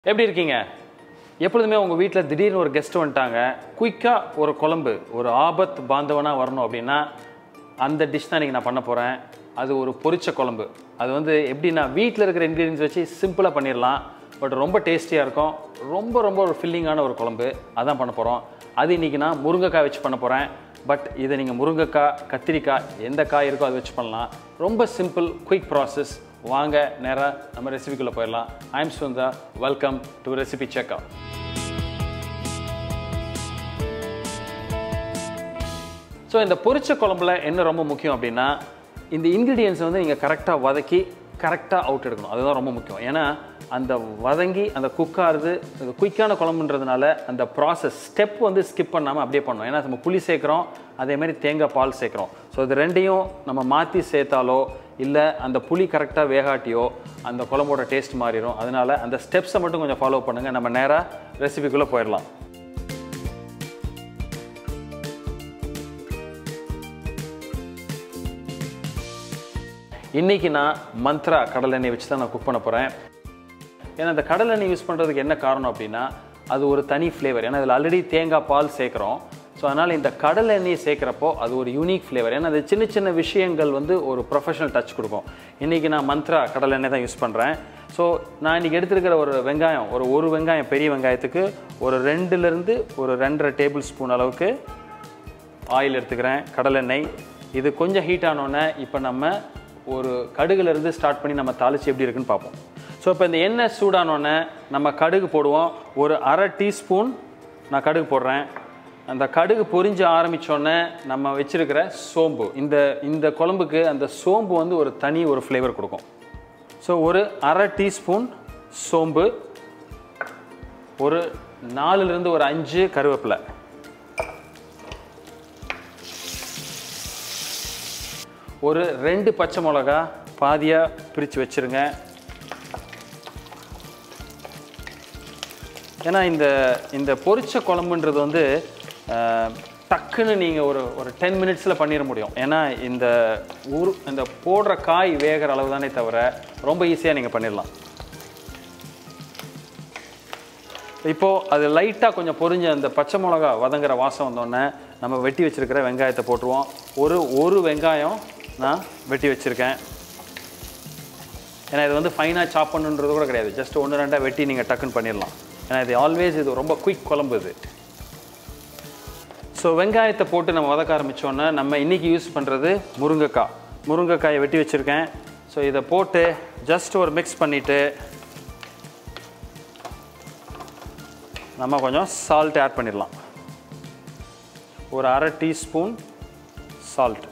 எப்படி இருக்கீங்க எப்பொழுதுமே உங்கள் வீட்டில் திடீர்னு ஒரு கெஸ்ட் வந்துட்டாங்க குயிக்காக ஒரு குழம்பு ஒரு ஆபத் பாந்தவனாக வரணும் அப்படின்னா அந்த டிஷ் தான் இன்றைக்கி நான் பண்ண போகிறேன் அது ஒரு பொரிச்ச குழம்பு அது வந்து எப்படின்னா வீட்டில் இருக்கிற இன்க்ரீடியன்ஸ் வச்சு சிம்பிளாக பண்ணிடலாம் பட் ரொம்ப டேஸ்டியாக இருக்கும் ரொம்ப ரொம்ப ஒரு ஃபில்லிங்கான ஒரு குழம்பு அதான் பண்ண போகிறோம் அது இன்றைக்கி நான் முருங்கைக்காய் வச்சு பண்ண போகிறேன் பட் இதை நீங்கள் முருங்கைக்காய் கத்திரிக்காய் எந்த காய் இருக்கோ அதை வச்சு பண்ணலாம் ரொம்ப சிம்பிள் குயிக் ப்ராசஸ் வாங்க நேராக நம்ம ரெசிபிக்குள்ளே போயிடலாம் I'm Sundha welcome to recipe check so இந்த பொரிச்ச குழம்புல என்ன ரொம்ப முக்கியம் அப்படின்னா இந்த இன்க்ரீடியன்ஸ் வந்து நீங்கள் கரெக்டாக வதக்கி கரெக்டாக அவுட் எடுக்கணும் அதுதான் ரொம்ப முக்கியம் ஏன்னா அந்த வதங்கி அந்த குக்காகிறது இது குயிக்கான குழம்புன்றதுனால அந்த ப்ராசஸ் ஸ்டெப் வந்து ஸ்கிப் பண்ணாமல் அப்படியே பண்ணணும் ஏன்னா நம்ம புளி சேர்க்குறோம் அதே மாதிரி தேங்காய் பால் சேர்க்குறோம் ஸோ இது ரெண்டையும் நம்ம மாற்றி சேர்த்தாலோ இல்லை அந்த புளி கரெக்டாக வேகாட்டியோ அந்த குழம்போட டேஸ்ட் மாறிடும் அதனால அந்த ஸ்டெப்ஸை மட்டும் கொஞ்சம் ஃபாலோ பண்ணுங்கள் நம்ம நேராக ரெசிபிக்குள்ளே போயிடலாம் இன்றைக்கி நான் மந்த்ரா கடலெண்ணெய் வச்சு தான் நான் குக் பண்ண போகிறேன் ஏன்னா இந்த கடலெண்ணெய் யூஸ் பண்ணுறதுக்கு என்ன காரணம் அப்படின்னா அது ஒரு தனி ஃப்ளேவர் ஏன்னா அதில் ஆல்ரெடி தேங்காய் பால் சேர்க்குறோம் ஸோ அதனால் இந்த கடல் எண்ணெய் சேர்க்குறப்போ அது ஒரு யூனிக் ஃப்ளேவர் ஏன்னா அது சின்ன சின்ன விஷயங்கள் வந்து ஒரு ப்ரொஃபஷனல் டச் கொடுக்கும் இன்றைக்கி நான் மந்த்ரா கடல் எண்ணெய் தான் யூஸ் பண்ணுறேன் ஸோ நான் இன்றைக்கி எடுத்துருக்கிற ஒரு வெங்காயம் ஒரு ஒரு வெங்காயம் பெரிய வெங்காயத்துக்கு ஒரு ரெண்டுலேருந்து ஒரு ரெண்டரை டேபிள் ஸ்பூன் அளவுக்கு ஆயில் எடுத்துக்கிறேன் கடலெண்ணெய் இது கொஞ்சம் ஹீட் ஆனோடனே இப்போ நம்ம ஒரு கடுகுலேருந்து ஸ்டார்ட் பண்ணி நம்ம தாளித்து எப்படி இருக்குன்னு பார்ப்போம் ஸோ இப்போ இந்த எண்ணெய் சூடானோடனே நம்ம கடுகு போடுவோம் ஒரு அரை டீஸ்பூன் நான் கடுகு போடுறேன் அந்த கடுகு பொரிஞ்சு ஆரம்பித்தோடனே நம்ம வச்சுருக்கிற சோம்பு இந்த இந்த குழம்புக்கு அந்த சோம்பு வந்து ஒரு தனி ஒரு ஃப்ளேவர் கொடுக்கும் ஸோ ஒரு அரை டீஸ்பூன் சோம்பு ஒரு நாலுலேருந்து ஒரு அஞ்சு கருவேப்பிலை ஒரு ரெண்டு பச்சை மிளகா பாதியாக பிரித்து வச்சுருங்க ஏன்னா இந்த இந்த பொரிச்ச குழம்புன்றது வந்து அஹ், டக்குன்னு நீங்கள் ஒரு ஒரு டென் மினிட்ஸில் பண்ணிட முடியும் ஏன்னா இந்த ஊர் இந்த போடுற காய் வேகிற அளவு தானே தவிர ரொம்ப ஈஸியாக நீங்கள் பண்ணிடலாம் இப்போது அது லைட்டாக கொஞ்சம் பொரிஞ்ச அந்த பச்சை மிளகா வதங்குற வாசம் வந்தோடனே நம்ம வெட்டி வச்சுருக்கிற வெங்காயத்தை போட்டுருவோம் ஒரு ஒரு வெங்காயம் நான் வெட்டி வச்சுருக்கேன் ஏன்னா இது வந்து ஃபைனாக சாப் பண்ணுன்றது கூட கிடையாது ஜஸ்ட் ஒன்று ரெண்டாக வெட்டி நீங்கள் டக்குன்னு பண்ணிடலாம் ஏன்னா இது ஆல்வேஸ் இது ரொம்ப குயிக் குழம்பு இது ஸோ வெங்காயத்தை போட்டு நம்ம வதக்க ஆரம்பித்தோன்னே நம்ம இன்றைக்கி யூஸ் பண்ணுறது முருங்கைக்காய் முருங்கைக்காயை வெட்டி வச்சுருக்கேன் ஸோ இதை போட்டு ஜஸ்ட் ஒரு மிக்ஸ் பண்ணிவிட்டு நம்ம கொஞ்சம் சால்ட் ஆட் பண்ணிடலாம் ஒரு அரை டீஸ்பூன் சால்ட்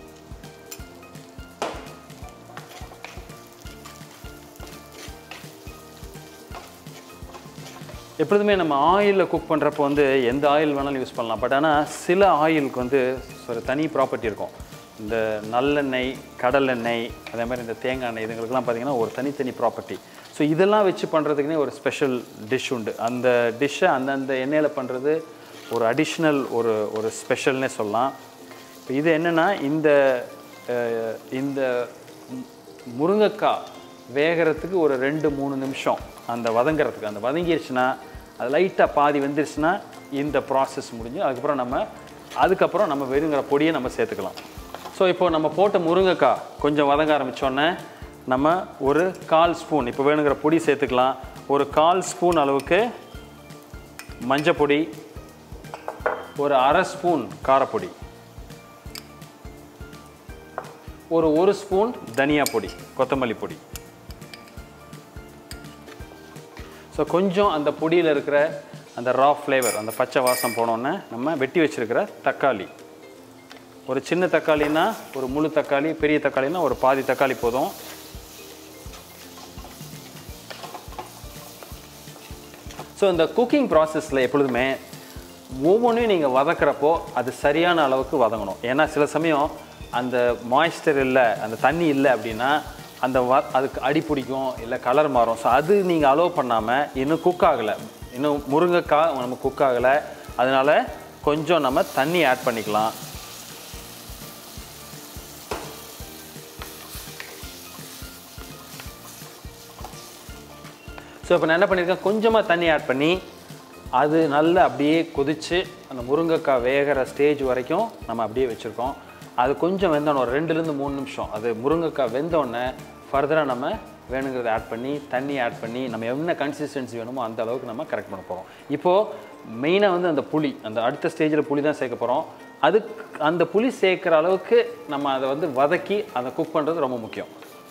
எப்பொழுதுமே நம்ம ஆயிலில் குக் பண்ணுறப்போ வந்து எந்த ஆயில் வேணாலும் யூஸ் பண்ணலாம் பட் ஆனால் சில ஆயிலுக்கு வந்து ஒரு தனி ப்ராப்பர்ட்டி இருக்கும் இந்த நல்லெண்ணெய் கடலெண்ணெய் அதே மாதிரி இந்த தேங்காய் எண்ணெய் இதுங்களுக்கெல்லாம் பார்த்தீங்கன்னா ஒரு தனித்தனி ப்ராப்பர்ட்டி ஸோ இதெல்லாம் வச்சு பண்ணுறதுக்குனே ஒரு ஸ்பெஷல் டிஷ் உண்டு அந்த டிஷ்ஷை அந்தந்த எண்ணெயில் பண்ணுறது ஒரு அடிஷ்னல் ஒரு ஒரு ஸ்பெஷல்னே சொல்லலாம் இப்போ இது என்னென்னா இந்த அஹ், இந்த மு- முருங்கைக்காய் வேகிறதுக்கு ஒரு ரெண்டு மூணு நிமிஷம் அந்த வதங்குறதுக்கு அந்த வதங்கிருச்சுன்னா அது லைட்டாக பாதி வெந்துருச்சுன்னா இந்த ப்ராசஸ் முடிஞ்சு அதுக்கப்புறம் நம்ம அதுக்கப்புறம் நம்ம வெறுங்கிற பொடியை நம்ம சேர்த்துக்கலாம் ஸோ இப்போ நம்ம போட்ட முருங்கைக்காய் கொஞ்சம் வதங்க ஆரம்பித்தோன்னே நம்ம ஒரு கால் ஸ்பூன் இப்போ வேணுங்கிற பொடி சேர்த்துக்கலாம் ஒரு கால் ஸ்பூன் அளவுக்கு மஞ்சள் பொடி ஒரு அரை ஸ்பூன் காரப்பொடி ஒரு ஒரு ஸ்பூன் தனியா பொடி கொத்தமல்லி பொடி ஸோ கொஞ்சம் அந்த பொடியில் இருக்கிற அந்த ரா ஃப்ளேவர் அந்த பச்சை வாசம் போனோன்னே நம்ம வெட்டி வச்சிருக்கிற தக்காளி ஒரு சின்ன தக்காளினா ஒரு முழு தக்காளி பெரிய தக்காளினா ஒரு பாதி தக்காளி போதும் ஸோ இந்த குக்கிங் ப்ராசஸில் எப்பொழுதுமே ஒவ்வொன்றையும் நீங்கள் வதக்குறப்போ அது சரியான அளவுக்கு வதங்கணும் ஏன்னா சில சமயம் அந்த மாய்ஸ்டர் இல்லை அந்த தண்ணி இல்லை அப்படின்னா அந்த வ அதுக்கு அடி பிடிக்கும் இல்லை கலர் மாறும் ஸோ அது நீங்கள் அலோவ் பண்ணாமல் இன்னும் குக் ஆகலை இன்னும் முருங்கைக்காய் நம்ம குக் ஆகலை அதனால் கொஞ்சம் நம்ம தண்ணி ஆட் பண்ணிக்கலாம் ஸோ இப்போ நான் என்ன பண்ணியிருக்கேன் கொஞ்சமாக தண்ணி ஆட் பண்ணி அது நல்லா அப்படியே கொதித்து அந்த முருங்கைக்காய் வேகிற ஸ்டேஜ் வரைக்கும் நம்ம அப்படியே வச்சுருக்கோம் அது கொஞ்சம் வெந்தோடனே ஒரு ரெண்டுலேருந்து மூணு நிமிஷம் அது முருங்கைக்காய் வெந்தோடனே ஃபர்தராக நம்ம வேணுங்கிறத ஆட் பண்ணி தண்ணி ஆட் பண்ணி நம்ம என்ன கன்சிஸ்டன்சி வேணுமோ அந்த அளவுக்கு நம்ம கரெக்ட் பண்ண போகிறோம் இப்போது மெயினாக வந்து அந்த புளி அந்த அடுத்த ஸ்டேஜில் புளி தான் சேர்க்க போகிறோம் அதுக்கு அந்த புளி சேர்க்குற அளவுக்கு நம்ம அதை வந்து வதக்கி அதை குக் பண்ணுறது ரொம்ப முக்கியம்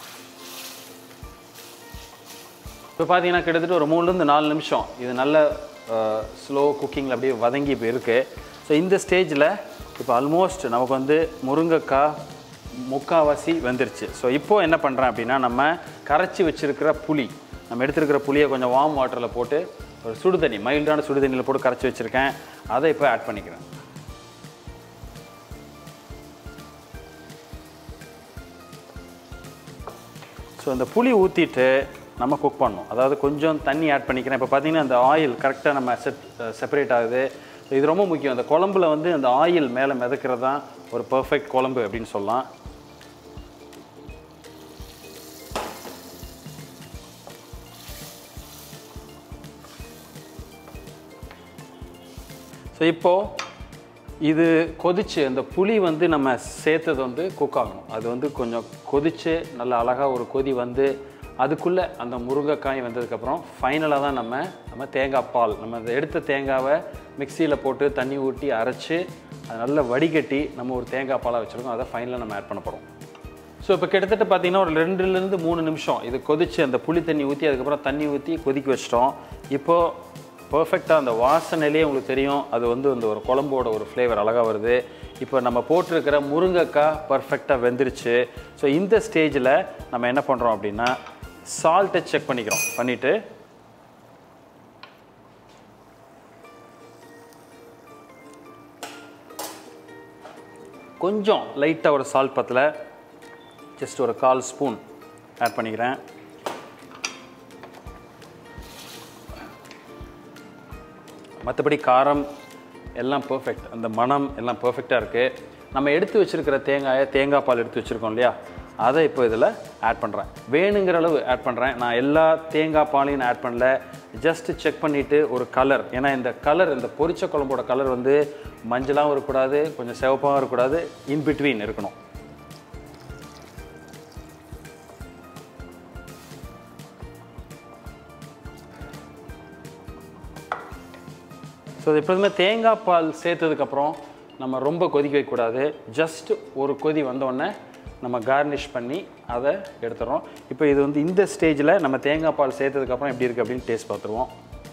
இப்போ பார்த்தீங்கன்னா கிட்டத்தட்ட ஒரு மூணுலேருந்து நாலு நிமிஷம் இது நல்ல ஸ்லோ குக்கிங்கில் அப்படியே வதங்கி இப்போ இருக்குது ஸோ இந்த ஸ்டேஜில் இப்போ ஆல்மோஸ்ட் நமக்கு வந்து முருங்கைக்காய் முக்காவாசி வெந்துருச்சு ஸோ இப்போது என்ன பண்ணுறேன் அப்படின்னா நம்ம கரைச்சி வச்சுருக்கிற புளி நம்ம எடுத்துருக்கிற புளியை கொஞ்சம் வார்ம் வாட்டரில் போட்டு ஒரு சுடு தண்ணி மைல்டான சுடு தண்ணியில் போட்டு கரைச்சி வச்சுருக்கேன் அதை இப்போ ஆட் பண்ணிக்கிறேன் ஸோ அந்த புளி ஊற்றிட்டு நம்ம குக் பண்ணணும் அதாவது கொஞ்சம் தண்ணி ஆட் பண்ணிக்கிறேன் இப்போ பார்த்தீங்கன்னா அந்த ஆயில் கரெக்டாக நம்ம செட் செப்பரேட் ஆகுது இது ரொம்ப முக்கியம் அந்த குழம்புல வந்து அந்த ஆயில் மேலே மிதக்கிறது தான் ஒரு பர்ஃபெக்ட் குழம்பு அப்படின்னு சொல்லலாம் ஸோ இப்போது இது கொதிச்சு அந்த புளி வந்து நம்ம சேர்த்தது வந்து குக் ஆகணும் அது வந்து கொஞ்சம் கொதிச்சு நல்ல அழகாக ஒரு கொதி வந்து அதுக்குள்ளே அந்த முருங்கைக்காய் வந்ததுக்கப்புறம் ஃபைனலாக தான் நம்ம நம்ம தேங்காய் பால் நம்ம அந்த எடுத்த தேங்காவை மிக்சியில் போட்டு தண்ணி ஊற்றி அரைச்சி அதை நல்லா வடிகட்டி நம்ம ஒரு தேங்காய் பாலாக வச்சுருக்கோம் அதை ஃபைனலாக நம்ம ஆட் பண்ண போகிறோம் ஸோ இப்போ கிட்டத்தட்ட பார்த்தீங்கன்னா ஒரு ரெண்டுலேருந்து மூணு நிமிஷம் இது கொதிச்சு அந்த புளி தண்ணி ஊற்றி அதுக்கப்புறம் தண்ணி ஊற்றி கொதிக்க வச்சிட்டோம் இப்போது பர்ஃபெக்டாக அந்த வாசனையிலே உங்களுக்கு தெரியும் அது வந்து அந்த ஒரு குழம்போட ஒரு ஃப்ளேவர் அழகாக வருது இப்போ நம்ம போட்டிருக்கிற முருங்கைக்காய் பர்ஃபெக்டாக வெந்துருச்சு ஸோ இந்த ஸ்டேஜில் நம்ம என்ன பண்ணுறோம் அப்படின்னா சால்ட்டை செக் பண்ணிக்கிறோம் பண்ணிவிட்டு கொஞ்சம் லைட்டாக ஒரு சால்ட் பத்தில் ஜஸ்ட் ஒரு கால் ஸ்பூன் ஆட் பண்ணிக்கிறேன் மற்றபடி காரம் எல்லாம் பர்ஃபெக்ட் அந்த மனம் எல்லாம் பர்ஃபெக்டாக இருக்குது நம்ம எடுத்து வச்சுருக்கிற தேங்காயை தேங்காய் பால் எடுத்து வச்சுருக்கோம் இல்லையா அதை இப்போ இதில் ஆட் பண்ணுறேன் வேணுங்கிற அளவு ஆட் பண்ணுறேன் நான் எல்லா தேங்காய் பாலையும் ஆட் பண்ணல ஜஸ்ட் செக் பண்ணிவிட்டு ஒரு கலர் ஏன்னா இந்த கலர் இந்த பொரிச்ச குழம்போட கலர் வந்து மஞ்சளாகவும் இருக்கக்கூடாது கொஞ்சம் சிவப்பாகவும் இருக்கக்கூடாது இன் பிட்வீன் இருக்கணும் ஸோ இது எப்போதுமே தேங்காய் பால் சேர்த்ததுக்கப்புறம் நம்ம ரொம்ப கொதிக்க வைக்கக்கூடாது ஜஸ்ட் ஒரு கொதி வந்தோடனே நம்ம கார்னிஷ் பண்ணி அதை எடுத்துடுறோம் இப்போ இது வந்து இந்த ஸ்டேஜில் நம்ம தேங்காய் பால் சேர்த்ததுக்கப்புறம் எப்படி இருக்குது அப்படின்னு டேஸ்ட் பார்த்துருவோம்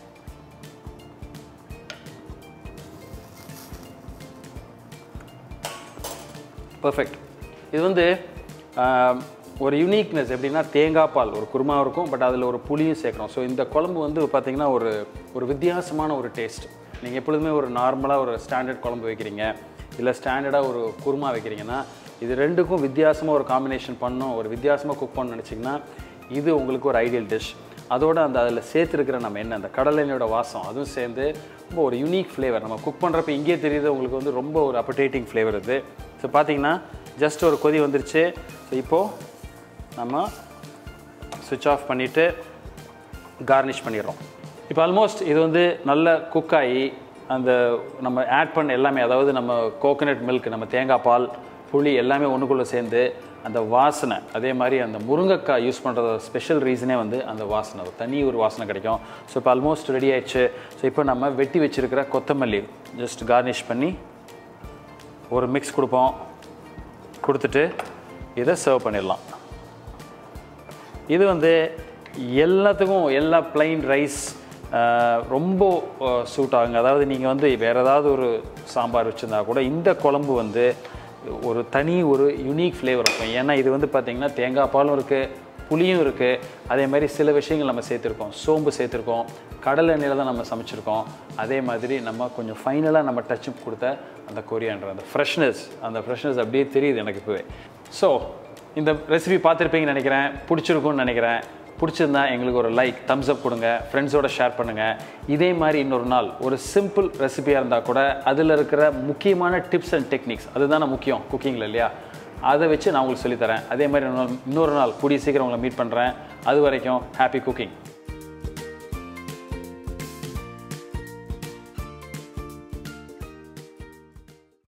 பர்ஃபெக்ட் இது வந்து ஆஹ், ஒரு யூனிக்னஸ் எப்படின்னா தேங்காய் பால் ஒரு குருமா இருக்கும் பட் அதில் ஒரு புளியும் சேர்க்குறோம் ஸோ இந்த குழம்பு வந்து பார்த்தீங்கன்னா ஒரு ஒரு வித்தியாசமான ஒரு டேஸ்ட் நீங்கள் எப்பொழுதுமே ஒரு நார்மலாக ஒரு ஸ்டாண்டர்ட் குழம்பு வைக்கிறீங்க இல்லை ஸ்டாண்டர்டாக ஒரு குருமா வைக்கிறீங்கன்னா இது ரெண்டுக்கும் வித்தியாசமாக ஒரு காம்பினேஷன் பண்ணணும் ஒரு வித்தியாசமாக குக் பண்ணணும்னு நினச்சிங்கன்னா இது உங்களுக்கு ஒரு ஐடியல் டிஷ் அதோட அந்த அதில் சேர்த்துருக்கிற நம்ம என்ன அந்த கடலெண்ணெயோட வாசம் அதுவும் சேர்ந்து ரொம்ப ஒரு யூனிக் ஃப்ளேவர் நம்ம குக் பண்ணுறப்ப இங்கேயே தெரியுது உங்களுக்கு வந்து ரொம்ப ஒரு அப்படேட்டிங் ஃப்ளேவர் இது ஸோ பார்த்தீங்கன்னா ஜஸ்ட் ஒரு கொதி வந்துருச்சு ஸோ இப்போது நம்ம சுவிட்ச் ஆஃப் பண்ணிவிட்டு கார்னிஷ் பண்ணிடுறோம் இப்போ ஆல்மோஸ்ட் இது வந்து நல்ல குக் ஆகி அந்த நம்ம ஆட் பண்ண எல்லாமே அதாவது நம்ம கோகனட் மில்க் நம்ம தேங்காய் பால் புளி எல்லாமே ஒன்றுக்குள்ளே சேர்ந்து அந்த வாசனை அதே மாதிரி அந்த முருங்கைக்காய் யூஸ் பண்ணுறது ஸ்பெஷல் ரீசனே வந்து அந்த வாசனை ஒரு தனி ஒரு வாசனை கிடைக்கும் ஸோ இப்போ ஆல்மோஸ்ட் ரெடி ஆயிடுச்சு ஸோ இப்போ நம்ம வெட்டி வச்சிருக்கிற கொத்தமல்லி ஜஸ்ட் கார்னிஷ் பண்ணி ஒரு மிக்ஸ் கொடுப்போம் கொடுத்துட்டு இதை சர்வ் பண்ணிடலாம் இது வந்து எல்லாத்துக்கும் எல்லா plain ரைஸ் ரொம்ப சூட் ஆகுங்க அதாவது நீங்கள் வந்து வேறு ஏதாவது ஒரு சாம்பார் வச்சுருந்தா கூட இந்த குழம்பு வந்து ஒரு தனி ஒரு யூனிக் ஃப்ளேவர் இருக்கும் ஏன்னா இது வந்து பார்த்திங்கன்னா தேங்காய் பாலும் இருக்குது புளியும் இருக்குது அதே மாதிரி சில விஷயங்கள் நம்ம சேர்த்துருக்கோம் சோம்பு சேர்த்துருக்கோம் கடலை எண்ணெயில் தான் நம்ம சமைச்சிருக்கோம் அதே மாதிரி நம்ம கொஞ்சம் ஃபைனலாக நம்ம டச்சப் கொடுத்த அந்த கொரியாண்டர் அந்த ஃப்ரெஷ்னஸ் அந்த ஃப்ரெஷ்னஸ் அப்படியே தெரியுது எனக்கு இப்போவே ஸோ இந்த ரெசிபி பார்த்துருப்பீங்கன்னு நினைக்கிறேன் பிடிச்சிருக்கும்னு நினைக்கிறேன் பிடிச்சிருந்தா எங்களுக்கு ஒரு லைக் தம்ஸ் அப் கொடுங்க ஃப்ரெண்ட்ஸோட ஷேர் பண்ணுங்கள் இதே மாதிரி இன்னொரு நாள் ஒரு சிம்பிள் ரெசிபியாக இருந்தால் கூட அதில் இருக்கிற முக்கியமான டிப்ஸ் அண்ட் டெக்னிக்ஸ் அதுதானே முக்கியம் குக்கிங்கில் இல்லையா அதை வச்சு நான் உங்களுக்கு சொல்லித்தரேன் அதே மாதிரி இன்னொரு இன்னொரு நாள் கூடிய சீக்கிரம் உங்களை மீட் பண்ணுறேன் அது வரைக்கும் ஹாப்பி குக்கிங்